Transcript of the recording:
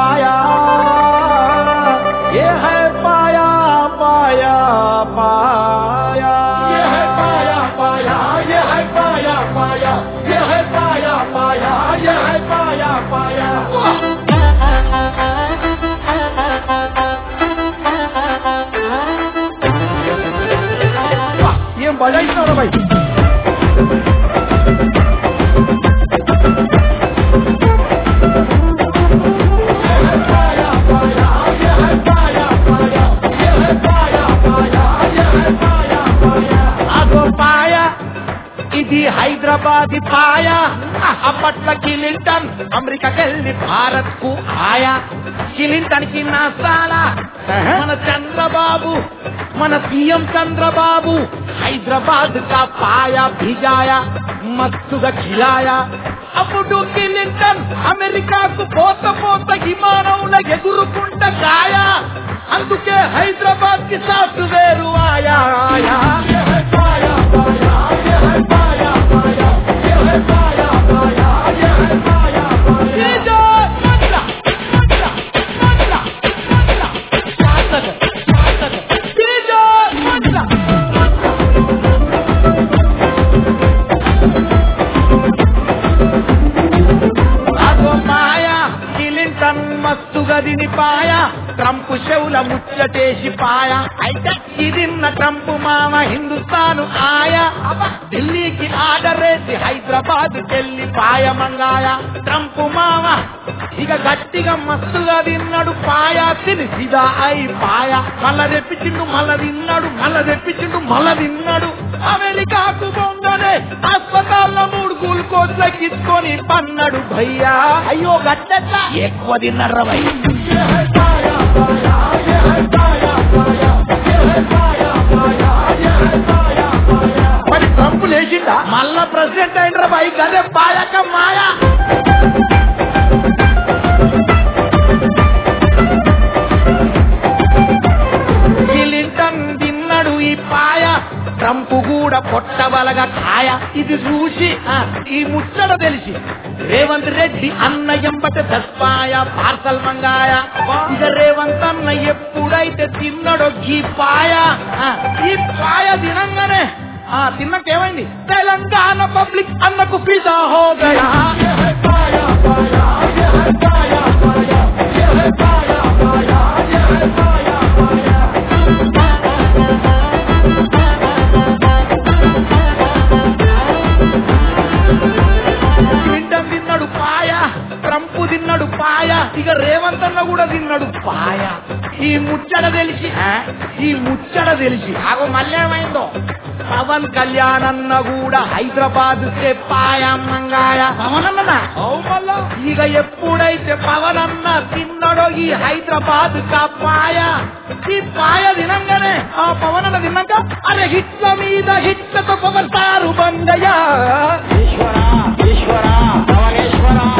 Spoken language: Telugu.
पाया ये है पाया पाया पाया ये है पाया पाया ये है पाया पाया ये है पाया पाया ये है पाया पाया ఏం బజాయిస్తున్నావు భయ్ पाया पाया ये है पाया पाया ये है पाया पाया ये है पाया पाया అదో పాయ ఇది హైదరాబాద్ పాయ అప్పట్ల కిలింటన్ అమెరికాకెళ్ళి భారత్ కు ఆయా కిలింటన్ కి నాసాలా మన చంద్రబాబు మన సీఎం చంద్రబాబు హైదరాబాద్ కా పాయ భిజాయా మస్తుగా ఖిలాయా అప్పుడు కిలింటన్ అమెరికాకు పోత పోత విమానంలో ఎగురుకుంట కాయా అందుకే హైదరాబాద్ కి సాఫ్ట్వేర్ ఆయా ఆయా ये है पाया पाया ये है पाया पाया ये है पाया पाया ये है पाया पाया మస్తుగదిని పాయ ట్రంప్ చెవుల ముచ్చటేసి పాయ అయితే ఇదిన్న ట్రంప్ మామ హిందుస్థాను ఆయా అబ్బా, ఢిల్లీకి ఆర్డర్ వేసి హైదరాబాద్ కెళ్ళి పాయ మంగాయ ట్రంప్ మామ ఇక గట్టిగా మస్తుగా తిన్నాడు పాయా తిని సిదా అయి పాయ మళ్ళ తెప్పించిండు మళ్ళ తిన్నాడు మళ్ళ తెప్పించిండు మళ్ళ తిన్నాడు అమెరికాకు బొంగనే హాస్పిటల్లో మూడు గ్లూకోజ్ల కిచ్చుకొని పన్నాడు భయ్యా అయ్యో గట్టెట్లా ఎక్కువ తిన్నారా భయ్ ये है पाया पाया ये है पाया पाया ये है पाया पाया ये है पाया पाया మరి ట్రంప్ లేచిండా మళ్ళా ప్రెసిడెంట్ అయినరా భయ్ గదే పాయక మాయా క్లింటన్ తిన్నాడు ఈ పాయ ట్రంప్ కూడా పొట్టబలగా కాయ ఇది చూసి ఆ, ఈ ముచ్చట తెలిసి రేవంత్ రెడ్డి అన్న ఎంబట దస్పాయ పార్సల్ మంగాయ ఇక రేవంత్ అన్న ఎప్పుడైతే తిన్నాడో ఈ పాయ ఆ, ఈ పాయ తినంగానే ఆ తిన్నకేమైంది తెలంగాణ పబ్లిక్ అన్నకు ఫిదా హో గయా ये है पाया पाया ये है पाया पाया ये है पाया पाया ये है पाया पाया క్లింటన్ తిన్నాడు పాయ ట్రంప్ తిన్నాడు పాయ ఇక రేవంత్ అన్న కూడా తిన్నాడు పాయ ఈ ముచ్చట తెలిసి ఆ, ఈ ముచ్చట తెలిసి ఆగో మళ్ళీ ఏమైందో పవన్ కళ్యాణ్ అన్న కూడా హైదరాబాద్ కే పాయ మంగాయ పవన్ అన్ననా అవు మళ్ళా ఇక ఎప్పుడైతే పవన్ అన్న తిన్నాడో ఈ హైదరాబాద్ కా పాయ ఈ పాయ తినంగానే ఆ పవన్ అన్న తిన్నాక అరే హిట్ల మీద హిట్లతో పవన్ సారు బంగయ్య ఈశ్వర ఈశ్వర భవనేశ్వర